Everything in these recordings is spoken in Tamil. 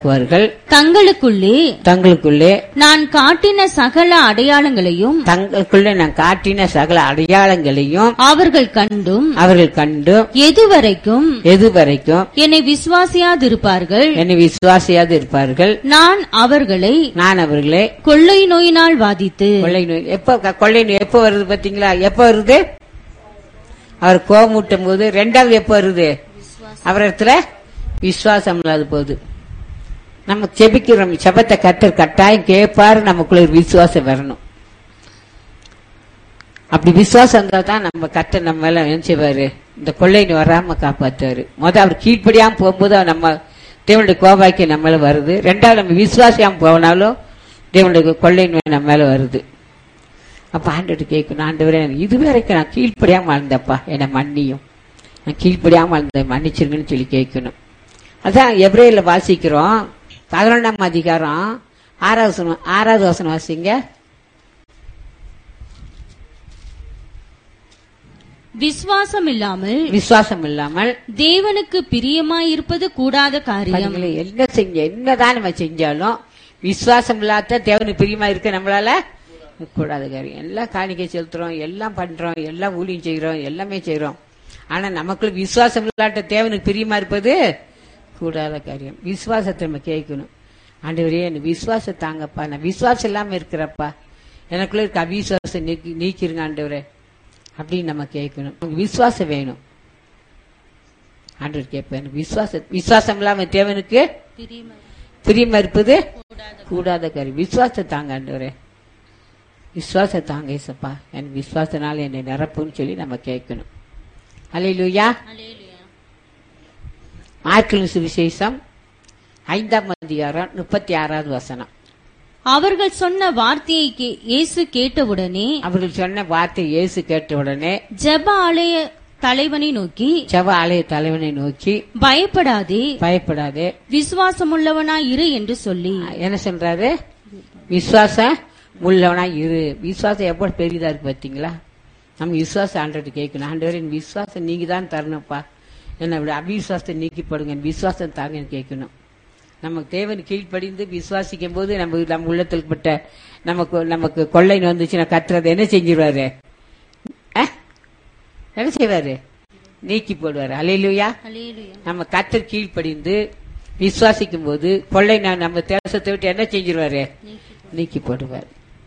அவர்கள் தங்களுக்குள்ளே தங்களுக்குள்ளே நான் காட்டின சகல அடையாளங்களையும் தங்களுக்குள்ளே நான் காட்டின சகல அடையாளங்களையும் அவர்கள் கண்டும் அவர்கள் கண்டு எதுவரைக்கும் எது வரைக்கும் என்னை விசுவாசியாதிருப்பார்கள் என்னை விசுவாசியாது இருப்பார்கள் நான் அவர்களை நான் அவர்களே கொள்ளை நோயினால் வாதித்து கொள்ளை நோய் எப்ப க- கொள்ளை நோய் எப்ப வருது பாத்தீங்களா எப்ப வருது அவர் கோமுட்டும் போது ரெண்டாவது எப்ப வருது அவர் இடத்துல விசுவாசம் இல்லாத போகுது நம்ம செபிக்கிறோம் செபத்தை கத்தர் கட்டாயம் கேட்பாரு நமக்குள்ள ஒரு விசுவாசம் வரணும் அப்படி விசுவாசம் இருந்தா தான் நம்ம கத்தர் நம்ம மேல என்ன செய்வாரு இந்த கொள்ளை நோய் வராம காப்பாத்துவாரு முத அவர் கீழ்ப்படியாம போகும்போது அவர் நம்ம தேவனுடைய கோபாக்கி நம்ம மேல வருது ரெண்டாவது நம்ம விசுவாசியாம போனாலும் தேவனுடைய கொள்ளை நோய் நம்ம மேல வருது அப்ப ஆண்டவர்கிட்ட கேட்கணும் ஆண்டவரே இது வரைக்கும் நான் கீழ்ப்படியாம வாழ்ந்தப்பா என்னை மன்னியும் நான் கீழ்ப்படியாம வாழ்ந்த மன்னிச்சிருங்கன்னு சொல்லி கேட்கணும் அதான் எப்ரேல வாசிக்கிறோம் பதினொன்றாம் அதிகாரம் ஆறாவது வசனம் ஆறாவது வசனம் வாசிங்க விசுவாசம் இல்லாமல் விசுவாசம் இல்லாமல் தேவனுக்கு பிரியமாயிருப்பது கூடாத காரியம் பாருங்களே, என்ன செஞ்ச என்னதான் நம்ம செஞ்சாலும் விசுவாசம் இல்லாத தேவனுக்கு பிரியமா இருக்க நம்மளால கூடாத காரியம் எல்லாம் காணிக்கை செலுத்துறோம் எல்லாம் பண்றோம் எல்லாம் ஊழியம் செய்கிறோம் எல்லாமே செய்றோம் ஆனா நமக்குள்ள விசுவாசம் இல்லாட்ட தேவனுக்கு பிரியமா இருப்பது கூடாத காரியம் விசுவாசத்தை நம்ம கேட்கணும் ஆண்டவரே எனக்கு விசுவாசம் தாங்கப்பா நான் விசுவாசம் இல்லாம இருக்கிறப்பா எனக்குள்ள இருக்க அவிசுவாசம் நீக்கி நீக்கிருங்க ஆண்டவரே அப்படின்னு நம்ம கேட்கணும் நமக்கு விசுவாசம் வேணும் ஆண்டவர் கேட்பேன் விசுவாச விசுவாசம் இல்லாம தேவனுக்கு பிரியமா இருப்பது கூடாத கரு விசுவாச தாங்க ஆண்டவரே விசுவாச தாங்க ஏசப்பா என் விசுவாசனால என்னை நிரப்புன்னு சொல்லி நம்ம கேட்கணும் அல்லேலூயா மார்க்கின் சுவிசேஷம் ஐந்தாம் அதிகாரம் முப்பத்தி ஆறாவது வசனம் அவர்கள் சொன்ன வார்த்தையை கே- இயேசு கேட்டவுடனே அவர்கள் சொன்ன வார்த்தை இயேசு கேட்ட உடனே ஜெப ஆலய தலைவனை நோக்கி செவ ஆலய தலைவனை நோக்கி பயப்படாதே பயப்படாதே விசுவாசமுள்ளவனாய் இரு என்று சொல்லி என்ன சொல்றாரு விசுவாசம் உள்ளவனா இரு விசுவாசம் எவ்வளவு பெரியதா இருக்கு பாத்தீங்களா நம்ம விசுவாசம் ஆண்டவர்கிட்ட கேட்கணும் ஆண்டவர் என் விசுவாசம் நீங்க தான் தரணும்ப்பா என்ன அப்படி அவிசுவாசத்தை நீக்கி போடுங்க என் விசுவாசம் தாங்கன்னு கேட்கணும் நமக்கு தேவன் கீழ்ப்படிந்து விசுவாசிக்கும் போது நம்ம நம்ம உள்ளத்தில் பட்ட நமக்கு நமக்கு கொள்ளை வந்துச்சுன்னா கத்துறதை என்ன செஞ்சிருவாரு அஹ்? என்ன செய்வாரு நீக்கி போடுவாரு அலையிலுயா நம்ம கத்தர் கீழ்ப்படிந்து விசுவாசிக்கும் போது கொள்ளை நான் நம்ம தேசத்தை விட்டு என்ன செஞ்சிருவாரு நீக்கி போடுவார்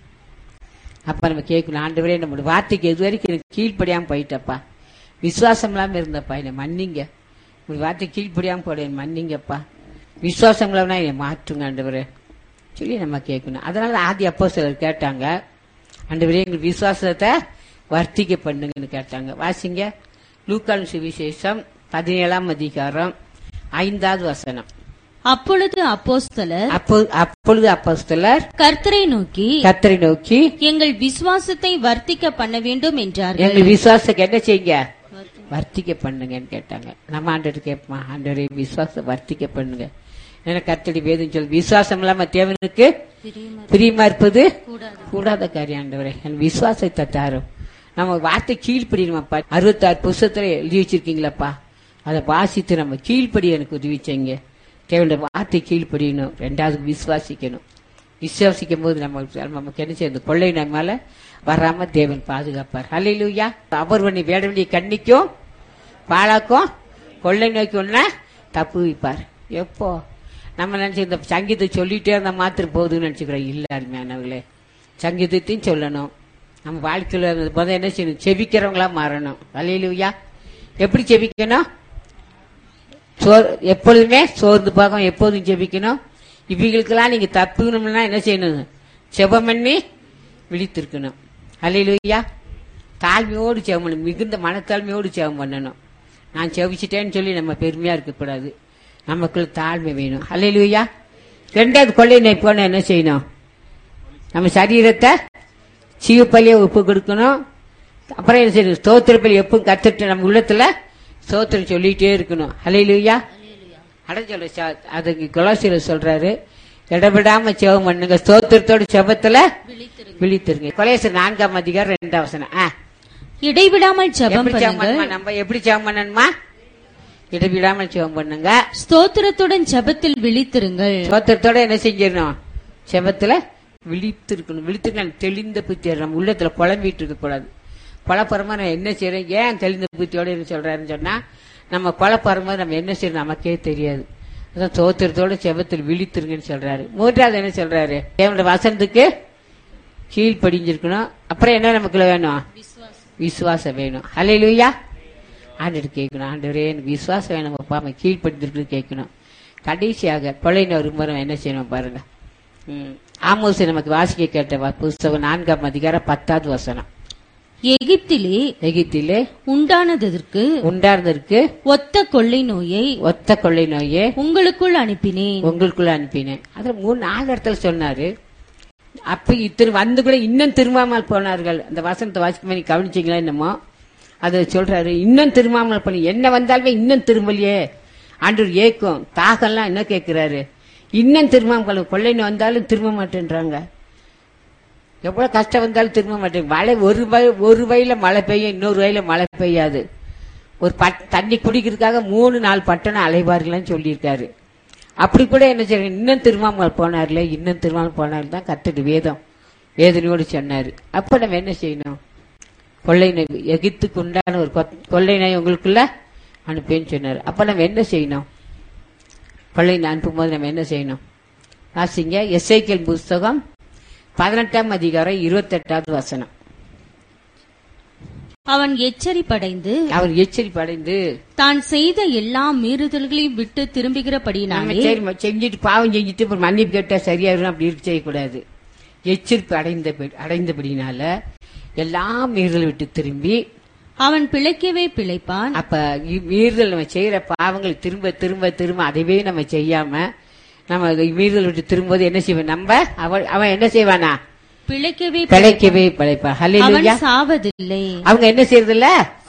அப்ப நம்ம கேட்கணும் ஆண்டவரே நம்மளோட வார்த்தைக்கு எது வரைக்கும் எனக்கு கீழ்ப்படியாம போயிட்டப்பா விசுவாசம் இல்லாம இருந்தப்பா என்னை மன்னிங்க உங்க வார்த்தை கீழ்ப்படியாம போட என்னை மன்னிங்கப்பா விசுவாசம் இல்லாம என்னை மாற்றுங்க ஆண்டவரே சொல்லி நம்ம கேட்கணும் அதனால ஆதி அப்போ சிலர் கேட்டாங்க ஆண்டவரே எங்கள் விசுவாசத்தை வர்த்திக்க பண்ணுங்கன்னு கேட்டாங்க வாசிங்க லூக்கான் சுவிசேஷம் பதினேழாம் அதிகாரம் ஐந்தாவது வசனம் அப்பொழுது அப்போஸ்தலர் அப்போ அப்பொழுது அப்போஸ்தலர் கர்த்தரை நோக்கி கத்தரை நோக்கி எங்கள் விசுவாசத்தை வர்த்திக்க பண்ண வேண்டும் என்றார்கள் எங்கள் விசுவாசத்துக்கு என்ன செய்யுங்க வர்த்திக்க பண்ணுங்கன்னு கேட்டாங்க நம்ம ஆண்டவர் கேட்போமா ஆண்டவரே விசுவாசம் வர்த்திக்க பண்ணுங்க ஏன்னா கத்தடி வேதம் சொல்லு விசுவாசம் இல்லாம தேவனுக்கு பிரியமா இருப்பது கூடாத காரியம் ஆண்டவரே என் விசுவாசத்தை தாரும் நம்ம வார்த்தை கீழ்ப்படியணுமாப்பா அறுபத்தாறு புஸ்தத்துல எழுதி வச்சிருக்கீங்களப்பா அதை வாசித்து நம்ம கீழ்ப்படி எனக்கு உதவி செய்யுங்க தேவனுடைய வார்த்தை கீழ்ப்படியணும் ரெண்டாவது விசுவாசிக்கணும் விசுவாசிக்கும் போது நம்ம நமக்கு என்ன செய்யுது கொள்ளை நம்ம மேல வராம தேவன் பாதுகாப்பார் ஹalleluya அவர் பண்ணி வேட வேண்டிய கண்ணிக்கும் பாழாக்கும் கொள்ளை நோக்கி ஒண்ணா தப்பு வைப்பார் எப்போ நம்ம நினைச்சு இந்த சங்கீதத்தை சொல்லிட்டே இருந்தா மாத்திரம் போகுதுன்னு நினைச்சுக்கிறோம் இல்ல அருமையானவர்களே சங்கீதத்தையும் சொல்லணும் நம்ம வாழ்க்கையில முதல் என்ன செய்யணும் செபிக்கிறவங்களா மாறணும் ஹalleluya எப்படி செபிக்கணும் சோர் எப்பொழுதுமே சோர்ந்து பார்க்க எப்போதும் ஜெபிக்கணும் இவங்களுக்கெல்லாம் நீங்க தப்புக்கணும்னா என்ன செய்யணும் செபம் பண்ணி விழித்திருக்கணும் அல்லையா தாழ்மையோடு செவம் பண்ணணும் மிகுந்த மனத்தாழ்மையோடு செவம் பண்ணணும் நான் செவிச்சிட்டேன்னு சொல்லி நம்ம பெருமையா இருக்கக்கூடாது நமக்குள்ள தாழ்மை வேணும் அல்லையா ரெண்டாவது கொள்ளை நோய் போன என்ன செய்யணும் நம்ம சரீரத்தை சீவப்பள்ளியை உப்பு கொடுக்கணும் அப்புறம் என்ன செய்யணும் ஸ்தோத்திர பலி எப்பவும் கத்துட்டு நம்ம உள்ளத்துல ஸ்தோத்திரம் சொல்லிட்டே இருக்கணும் ஹalleluya அட சொல்ல ச- அதுக்கு கொலாசியில சொல்றாரு இடவிடாம செவம் பண்ணுங்க ஸ்தோத்திரத்தோட செபத்துல விழித்திருங்க கொலேசர் நான்காம் அதிகாரம் ரெண்டாம் வசனம் ஆ. இடைவிடாமல் ஜெபம் எப்படி ஜெபம் பண்ணுங்கள் பண்ணணுமா நம்ம எப்படி ஜெபம் பண்ணணுமா இடைவிடாமல் ஜெபம் பண்ணுங்க ஸ்தோத்திரத்துடன் ஜெபத்தில் விழித்திருங்கள் சோத்திரத்தோட என்ன செஞ்சிடணும் செபத்துல விழித்திருக்கணும் விழித்திருக்க தெளிந்த புத்தி நம்ம உள்ளத்துல குழம்பிட்டு இருக்க கூடாது குழப்பறமா நம்ம என்ன செய்யறோம் ஏன் தெளிந்த புத்தியோட என்ன சொல்றாருன்னு சொன்னா நம்ம குழப்பறமா நம்ம என்ன செய்யறோம் நமக்கே தெரியாது அதான் சோத்திரத்தோட செபத்தில் விழித்திருங்கன்னு சொல்றாரு மூன்றாவது என்ன சொல்றாரு தேவனுடைய வசனத்துக்கு கீழ்ப்படிஞ்சிருக்கணும் அப்புறம் என்ன நமக்குள்ள வேணும் விசுவாசம் வேணும் ஹலே லூயா ஆண்டு கேட்கணும் ஆண்டவரே எனக்கு விசுவாசம் வேணும் அப்பா அவன் கீழ்ப்படிஞ்சிருக்கு கேட்கணும் கடைசியாக கொள்ளையின வரும்போது என்ன செய்யணும் பாருங்க ம். ஆமோஸ் நமக்கு வாசிக்க கேட்ட வ- புஸ்தகம் நான்காம் அதிகாரம் பத்தாவது வசனம் எகிப்திலே எகிப்திலே உண்டானதற்கு உண்டார்ந்ததற்கு ஒத்த கொள்ளை நோயை ஒத்த கொள்ளை நோயே உங்களுக்குள் அனுப்பினேன் உங்களுக்குள்ள அனுப்பினேன் அதுல மூணு நாலு இடத்துல சொன்னாரு அப்ப இத்திரு வந்து கூட இன்னும் திரும்பாமல் போனார்கள் அந்த வசனத்தை வாசிக்கும் நீ கவனிச்சீங்களா என்னமோ அதை சொல்றாரு இன்னும் திரும்பாமல் போன என்ன வந்தாலுமே இன்னும் திரும்பலையே ஆண்டவர் ஏக்கும் தாகம்லாம் என்ன கேட்கிறாரு இன்னும் திரும்பாமல் கொள்ளை நோய் வந்தாலும் திரும்ப மாட்டேன்றாங்க எவ்வளவு கஷ்டம் வந்தாலும் திரும்ப மாட்டேங்க மழை ஒரு வய ஒரு வயல மழை பெய்யும் இன்னொரு வயல மழை பெய்யாது ஒரு பட் தண்ணி குடிக்கிறதுக்காக மூணு நாலு பட்டணம் அலைவார்கள்னு சொல்லியிருக்காரு அப்படி கூட என்ன செய்ய இன்னும் திருமாமல் போனார்ல இன்னும் திருமாமல் போனார் தான் கத்துட்டு வேதம் வேதனையோடு சொன்னாரு அப்ப நம்ம என்ன செய்யணும் கொள்ளை நோய் எகித்துக்கு உண்டான ஒரு கொத்- கொள்ளை நோய் உங்களுக்குள்ள அனுப்பேன்னு சொன்னார் அப்ப நம்ம என்ன செய்யணும் கொள்ளை நோய் அனுப்பும்போது நம்ம என்ன செய்யணும் வாசிங்க எஸ்ஐக்கியல் புஸ்தகம் பதினெட்டாம் அதிகாரம் இருபத்தெட்டாவது வசனம் அவன் எச்சரிப்படைந்து அவர் எச்சரிப்பு அடைந்து தான் செய்த எல்லா மீறுதல்களையும் விட்டு நம்ம திரும்புகிறபடினாலே சரி ம- செஞ்சுட்டு பாவம் செஞ்சுட்டு அப்புறம் மன்னிப்பு கேட்டா சரியாயிரும் அப்படி இருக்க செய்யக்கூடாது எச்சரிப்பு அடைந்த அடைந்தபடினால எல்லா மீறுதல் விட்டு திரும்பி அவன் பிழைக்கவே பிழைப்பான் அப்ப இ- மீறுதல் நம்ம செய்யற பாவங்கள் திரும்ப திரும்ப திரும்ப அதைவே நம்ம செய்யாம நம்ம அது மீறுதல் விட்டு திரும்பும்போது என்ன செய்வோம் நம்ம அவன் அவன் என்ன செய்வானா பிழைக்கவே பிழைக்கவே பிழைப்பா அவன் ஹல்லேலூயா சாவதில்லை அவங்க என்ன செய்யறதில்ல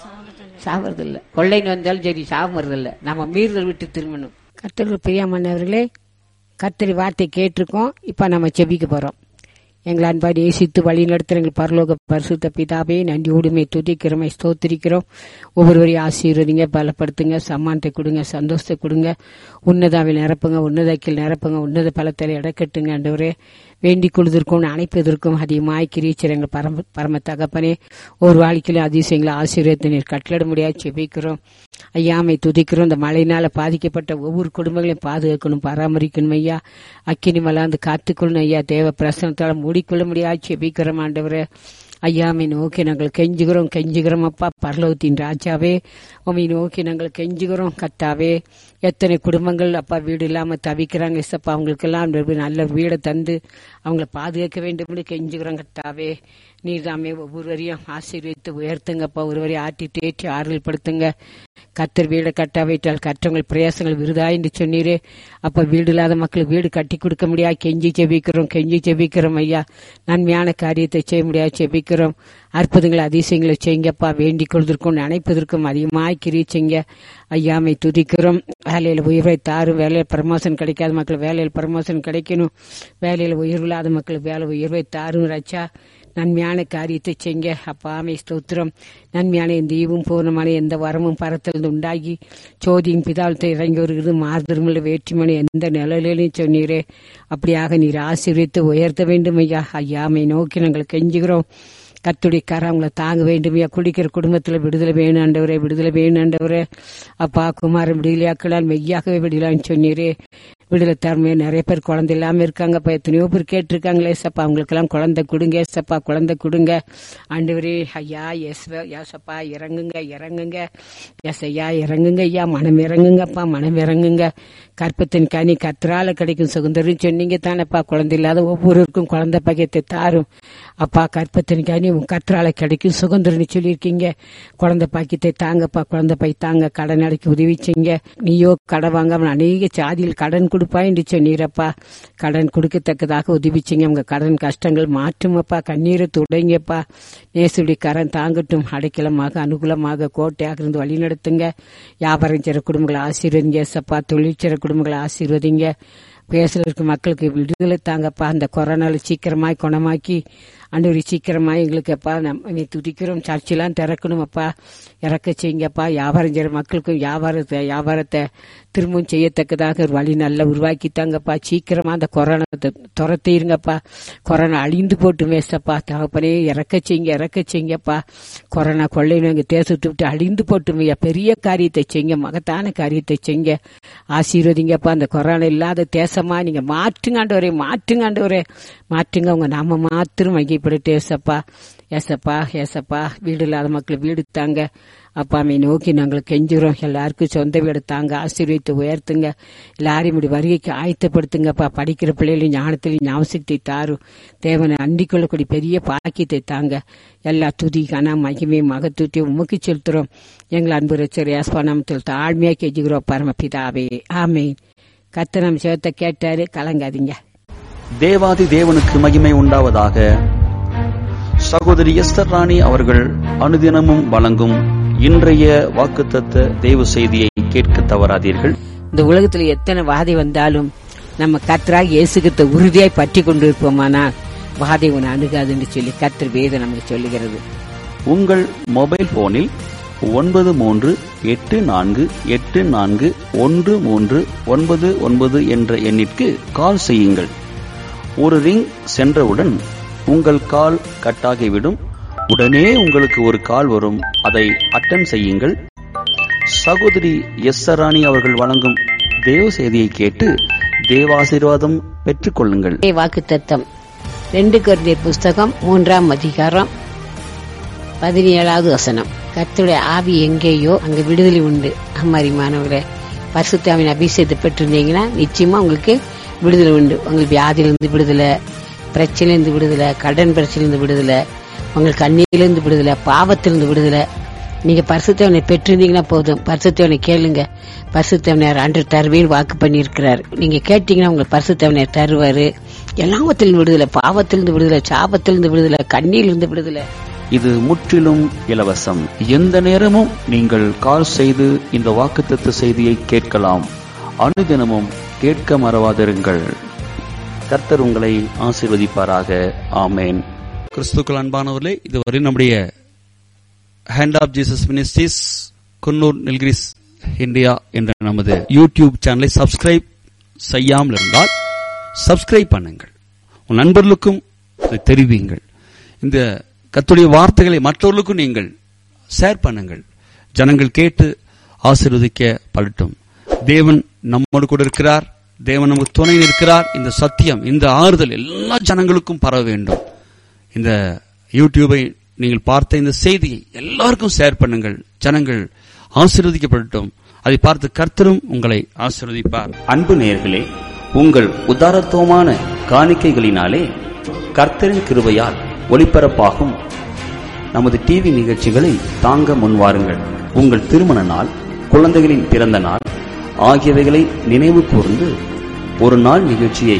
சாவறதில்ல கொள்ளைன்னு வந்தாலும் சரி சாவறதில்ல நம்ம மீறுதல் விட்டு திரும்பணும் கர்த்தர் பிரியமானவர்களே கர்த்தரி வார்த்தை கேட்டிருக்கோம் இப்ப நம்ம செபிக்க போறோம் எங்களை அன்பாடி ஏசித்து வழி நடத்துற எங்கள் பரலோக பரிசுத்த பிதாவே நன்றி உடுமை துதிக்கிறோமை ஸ்தோத்திரிக்கிறோம் ஒவ்வொருவரையும் ஆசீர்வதிங்க பலப்படுத்துங்க சம்மானத்தை கொடுங்க சந்தோஷத்தை கொடுங்க உன்னதாவில் நிரப்புங்க உன்னதக்கில் நிரப்புங்க உன்னத பலத்தில் இடக்கட்டுங்க ஆண்டவரே வேண்டிக் கொள்வதற்கும் அணைப்பதற்கும் அதிகமாய் கிரீச்சர் எங்கள் பரம பரம தகப்பனே ஒரு வாழ்க்கையிலும் அதிசயங்களை ஆசீர்வத்தை நீர் கட்டளிட முடியாது செபிக்கிறோம் ஐயாமை துதிக்கிறோம் இந்த மழையினால பாதிக்கப்பட்ட ஒவ்வொரு குடும்பங்களையும் பாதுகாக்கணும் பராமரிக்கணும் ஐயா அக்கினி மலாந்து காத்துக்கொள்ளணும் ஐயா தேவ பிரசனத்தால மூடிக்கொள்ள முடியாது செபிக்கிறோம் ஆண்டவரே ஐயாமை நோக்கி நாங்கள் கெஞ்சுகிறோம் கெஞ்சுகிறோம் அப்பா பரலோகத்தின் ராஜாவே உமை நோக்கி நாங்கள் கெஞ்சுகிறோம் கத்தாவே எத்தனை குடும்பங்கள் அப்பா வீடு இல்லாம தவிக்கிறாங்க இசப்பா அவங்களுக்கெல்லாம் ஒரு நல்ல வீடை தந்து அவங்கள பாதுகாக்க வேண்டும் கெஞ்சுகிறோம் கத்தாவே நீர் தாமே ஒவ்வொருவரையும் ஆசீர்வித்து உயர்த்துங்கப்பா ஒருவரையும் ஆட்டி தேற்றி ஆறுதல் படுத்துங்க கத்தர் வீடை கட்டாவிட்டால் கற்றவங்கள் பிரயாசங்கள் விருதா என்று சொன்னீரே அப்ப வீடு இல்லாத மக்களுக்கு வீடு கட்டி கொடுக்க முடியாது கெஞ்சி செபிக்கிறோம் கெஞ்சி செபிக்கிறோம் ஐயா நன்மையான காரியத்தை செய்ய முடியாது செபிக்கிறோம் அற்புதங்களை அதிசயங்களை செய்யுங்கப்பா வேண்டிக் கொள்வதற்கும் நினைப்பதற்கும் அதிகமாய் கிரீச்சிங்க ஐயாமை துதிக்கிறோம் வேலையில் உயர்வை தாரும் வேலையில் பிரமோஷன் கிடைக்காத மக்கள் வேலையில் பிரமோஷன் கிடைக்கணும் வேலையில் உயர்வு இல்லாத மக்களுக்கு வேலை உயர்வை தாரும் ரச்சா நன்மையான காரியத்தை செய்ங்க அப்பாமை ஸ்தோத்திரம் நன்மையான இந்த ஈவும் பூர்ணமான எந்த வரமும் பரத்திலிருந்து உண்டாகி சோதியின் பிதாவத்தை இறங்கி வருகிறது மாறுதருமில்ல வேற்றுமணி எந்த நிலையிலும் சொன்னீரே அப்படியாக நீர் ஆசீர்வித்து உயர்த்த வேண்டும் ஐயா ஐயாமை நோக்கி நாங்கள் கெஞ்சுகிறோம் கத்துடைய கரம் அவங்கள தாங்க வேண்டும் ஐயா குடிக்கிற குடும்பத்தில் விடுதலை வேணும் ஆண்டவரே விடுதலை வேணும் ஆண்டவரே அப்பா குமாரன் விடுதலையாக்கலால் மெய்யாகவே விடலான்னு சொன்னீரே விடுதலை தரமே நிறைய பேர் குழந்தை இல்லாம இருக்காங்க இப்ப எத்தனையோ பேர் கேட்டிருக்காங்களே சப்பா அவங்களுக்கெல்லாம் குழந்தை கொடுங்க சப்பா குழந்தை கொடுங்க ஆண்டவரே ஐயா எஸ் யாசப்பா இறங்குங்க இறங்குங்க எஸ் ஐயா இறங்குங்க ஐயா மனம் இறங்குங்கப்பா மனம் இறங்குங்க கற்பத்தின் கனி கத்திரால கிடைக்கும் சுதந்திரம் சொன்னீங்க தானேப்பா குழந்தை இல்லாத ஒவ்வொருவருக்கும் குழந்தை பகையத்தை தாரும் அப்பா கற்பத்தின் கனி உன் கத்திரால கிடைக்கும் சுதந்திரம்னு சொல்லியிருக்கீங்க குழந்தை பாக்கியத்தை தாங்கப்பா குழந்தை பை தாங்க கடன் அடைக்க உதவி செய்யுங்க நீயோ கடன் வாங்காம அநேக சாதியில் கடன் கொடுப்பாய் என்று சொன்னீரப்பா கடன் கொடுக்கத்தக்கதாக உதவி செய்யுங்க உங்க கடன் கஷ்டங்கள் மாற்றுமப்பா கண்ணீரை துடைங்கப்பா நேசுடைய கரம் தாங்கட்டும் அடைக்கலமாக அனுகூலமாக கோட்டையாக இருந்து வழி நடத்துங்க வியாபாரம் செய்கிற குடும்பங்களை ஆசீர்வதிங்க சப்பா தொழில் செய்கிற குடும்பங்களை ஆசீர்வதிங்க பேசல இருக்க மக்களுக்கு விடுதலை தாங்கப்பா அந்த கொரோனால சீக்கிரமாய் குணமாக்கி ஆண்டவரே சீக்கிரமா எங்களுக்கு அப்பா நம்ம துடிக்கிறோம் சர்ச்செல்லாம் திறக்கணும் அப்பா இறக்க செய்யுங்கப்பா வியாபாரம் செய்கிற மக்களுக்கும் வியாபாரத்தை வியாபாரத்தை திரும்பவும் செய்யத்தக்கதாக ஒரு வழி நல்லா உருவாக்கித்தாங்கப்பா சீக்கிரமா அந்த கொரோனா துரத்திருங்கப்பா கொரோனா அழிந்து போட்டு மேசப்பா தகப்பனே இறக்க செய்யுங்க இறக்க செய்யுங்கப்பா கொரோனா கொள்ளையில எங்க தேசத்தை விட்டு அழிந்து போட்டுமையா பெரிய காரியத்தை செய்யுங்க மகத்தான காரியத்தை செய்யுங்க ஆசீர்வதிங்கப்பா அந்த கொரோனா இல்லாத தேசமா நீங்க மாற்றுங்க ஆண்டவரே மாற்றுங்க ஆண்டவரே மாற்றுங்க உங்க நாம மாத்திரம் மையப்பட்டு ஏசப்பா ஏசப்பா ஏசப்பா வீடு இல்லாத மக்கள் வீடு தாங்க அப்பாமை நோக்கி நாங்கள் கெஞ்சுறோம் எல்லாருக்கும் சொந்த வீடு தாங்க ஆசீர்வதித்து உயர்த்துங்க எல்லாரையும் இப்படி வருகைக்கு ஆயத்தப்படுத்துங்கப்பா படிக்கிற பிள்ளைகளையும் ஞானத்திலையும் ஞாபகத்தை தாரும் தேவனை அண்டிக் கொள்ளக்கூடிய பெரிய பாக்கியத்தை தாங்க எல்லா துதி கன மகிமை மகத்துவத்தை உமக்கு செலுத்துறோம் எங்கள் அன்பு ரச்சர் யாஸ்பானாமத்தில் தாழ்மையா கெஞ்சுகிறோம் பரமபிதாவே ஆமே கத்த நம்ம சேவத்தை கேட்டாரு கலங்காதீங்க தேவாதி தேவனுக்கு மகிமை உண்டாவதாக சகோதரி எஸ்தர் ராணி அவர்கள் அனுதினமும் வழங்கும் இன்றைய வாக்குத்தத்த தேவ செய்தியை கேட்க தவறாதீர்கள் இந்த உலகத்துல எத்தனை வாதை வந்தாலும் நம்ம கத்தராக இயேசுகிட்ட உறுதியாய் பற்றி கொண்டிருப்போமானால் வாதை உன்னை அணுகாதுன்னு சொல்லி கத்தர் வேதம் நமக்கு சொல்லுகிறது உங்கள் மொபைல் போனில் ஒன்பது மூன்று எட்டு நான்கு எட்டு நான்கு ஒன்று மூன்று ஒன்பது ஒன்பது என்ற எண்ணிற்கு கால் செய்யுங்கள் ஒரு ரிங் சென்றவுடன் உங்கள் கால் கட்டாகிவிடும் உடனே உங்களுக்கு ஒரு கால் வரும் அதை அட்டன் செய்யுங்கள் சகோதரி எஸ் ராணி அவர்கள் வழங்கும் தேவ செய்தியை கேட்டு தேவாசீர்வாதம் பெற்றுக்கொள்ளுங்கள் வாக்கு தத்தம் ரெண்டு கொரிந்தியர் புஸ்தகம் மூன்றாம் அதிகாரம் பதினேழாவது வசனம் கர்த்தருடைய ஆவி எங்கேயோ அங்க விடுதலை உண்டு அம்மாரிமானவர்களே பரிசுத்தாவின் அபிஷேகத்தை பெற்றிருந்தீங்கன்னா நிச்சயமா உங்களுக்கு விடுதலை உண்டு உங்களுக்கு வியாதியிலிருந்து விடுதலை பிரச்சனையிலிருந்து விடுதலை கடன் பிரச்சனையிலிருந்து விடுதலை உங்களுக்கு கண்ணியிலிருந்து விடுதலை பாவத்திலிருந்து விடுதலை நீங்க பரிசுத்தவனை பெற்றிருந்தீங்கன்னா போதும் பரிசுத்தவனை கேளுங்க பரிசுத்தவனர் அன்று தருவேன் வாக்கு பண்ணியிருக்கிறார் நீங்க கேட்டீங்கன்னா உங்களுக்கு பரிசுத்தவனர் தருவாரு எல்லாவத்திலிருந்து விடுதலை பாவத்திலிருந்து விடுதலை சாபத்திலிருந்து விடுதலை கண்ணியிலிருந்து விடுதலை இது முற்றிலும் இலவசம் எந்த நேரமும் நீங்கள் கால் செய்து இந்த வாக்குத்தத்த செய்தியை கேட்கலாம் அனுதினமும் கேட்க மறவாதிருங்கள் கர்த்தர் உங்களை ஆசீர்வதிப்பாராக ஆமேன் கிறிஸ்துக்கள் அன்பானவர்களே இதுவரை நம்முடைய hand of Jesus ministries Coonoor Nilgiris India என்ற நமது யூடியூப் சேனலை சப்ஸ்கிரைப் செய்யாமல் இருந்தால் சப்ஸ்கிரைப் பண்ணுங்கள் உன் நண்பர்களுக்கும் இதை தெரிவிங்கள் இந்த கத்துடைய வார்த்தைகளை மற்றவர்களுக்கும் நீங்கள் ஷேர் பண்ணுங்கள் ஜனங்கள் கேட்டு ஆசீர்வதிக்க படட்டும் தேவன் நம்மோடு கூட இருக்கிறார் தேவன் நமக்கு துணை இருக்கிறார் இந்த சத்தியம் இந்த ஆறுதல் எல்லா ஜனங்களுக்கும் பரவ வேண்டும் இந்த யூடியூபை நீங்கள் பார்த்த இந்த செய்தியை எல்லாருக்கும் ஷேர் பண்ணுங்கள் ஜனங்கள் ஆசீர்வதிக்கப்படட்டும் அதை பார்த்து கர்த்தரும் உங்களை ஆசீர்வதிப்பார் அன்பு நேயர்களே உங்கள் உதாரத்துவமான காணிக்கைகளினாலே கர்த்தரின் கிருபையால் ஒளிபரப்பாகும் நமது டிவி நிகழ்ச்சிகளை தாங்க முன்வாருங்கள் உங்கள் திருமண நாள் குழந்தைகளின் பிறந்த நாள் ஆகியவைகளை நினைவு கூர்ந்து ஒரு நாள் நிகழ்ச்சியை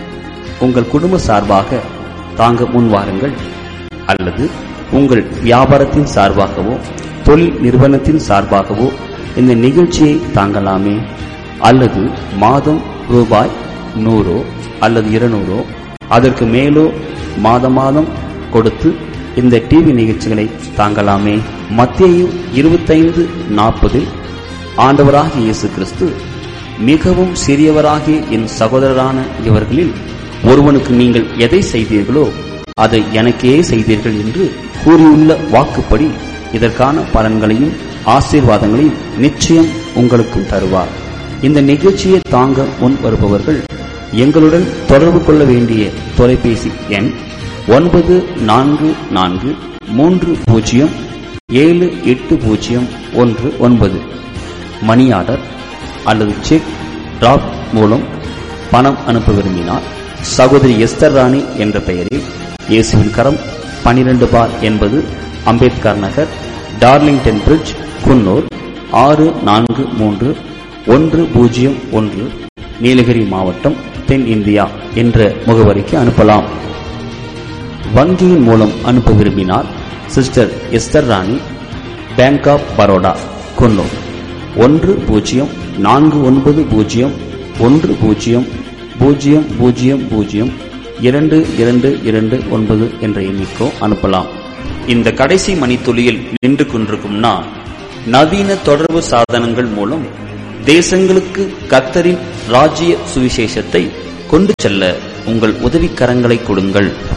உங்கள் குடும்ப சார்பாக தாங்க முன்வாருங்கள் அல்லது உங்கள் வியாபாரத்தின் சார்பாகவோ தொழில் நிறுவனத்தின் சார்பாகவோ இந்த நிகழ்ச்சியை தாங்கலாமே அல்லது மாதம் ரூபாய் நூறோ அல்லது இருநூறோ அதற்கு மேலோ மாத மாதம் கொடுத்து இந்த டிவி நிகழ்ச்சிகளை தாங்கலாமே மத்திய இருபத்தைந்து நாற்பதில் ஆண்டவராகிய இயேசு கிறிஸ்து மிகவும் சிறியவராகிய என் சகோதரரான இவர்களில் ஒருவனுக்கு நீங்கள் எதை செய்தீர்களோ அதை எனக்கே செய்தீர்கள் என்று கூறியுள்ள வாக்குப்படி இதற்கான பலன்களையும் ஆசீர்வாதங்களையும் நிச்சயம் உங்களுக்கும் தருவார் இந்த நிகழ்ச்சியை தாங்க முன் வருபவர்கள் எங்களுடன் தொடர்பு கொள்ள வேண்டிய தொலைபேசி எண் ஒன்பது நான்கு நான்கு மூன்று பூஜ்ஜியம் ஏழு எட்டு பூஜ்ஜியம் ஒன்று ஒன்பது மணி ஆர்டர் அல்லது செக் டிராப் மூலம் பணம் அனுப்ப விரும்பினால் சகோதரி எஸ்தர் ராணி என்ற பெயரில் இயேசுவின் கரம் பனிரெண்டு பார் என்பது அம்பேத்கர் நகர் டார்லிங்டன் பிரிட்ஜ் குன்னூர் ஆறு நான்கு மூன்று ஒன்று பூஜ்ஜியம் ஒன்று நீலகிரி மாவட்டம் தென் இந்தியா என்ற முகவரிக்கு அனுப்பலாம் வங்கியின் மூலம் அனுப்ப விரும்பினால் sister Esther Rani bank of Baroda Coonoor ஒன்று பூஜ்ஜியம் நான்கு ஒன்பது பூஜ்ஜியம் ஒன்று பூஜ்ஜியம் பூஜ்ஜியம் பூஜ்ஜியம் பூஜ்ஜியம் இரண்டு இரண்டு இரண்டு ஒன்பது என்ற எண்ணிக்கோ அனுப்பலாம் இந்த கடைசி மணித்துளியில் நின்று கொண்டிருக்கும் நான் நவீன தொடர்பு சாதனங்கள் மூலம் தேசங்களுக்கு கத்தரின் ராஜ்ய சுவிசேஷத்தை கொண்டு செல்ல உங்கள் உதவிக்கரங்களை கொடுங்கள்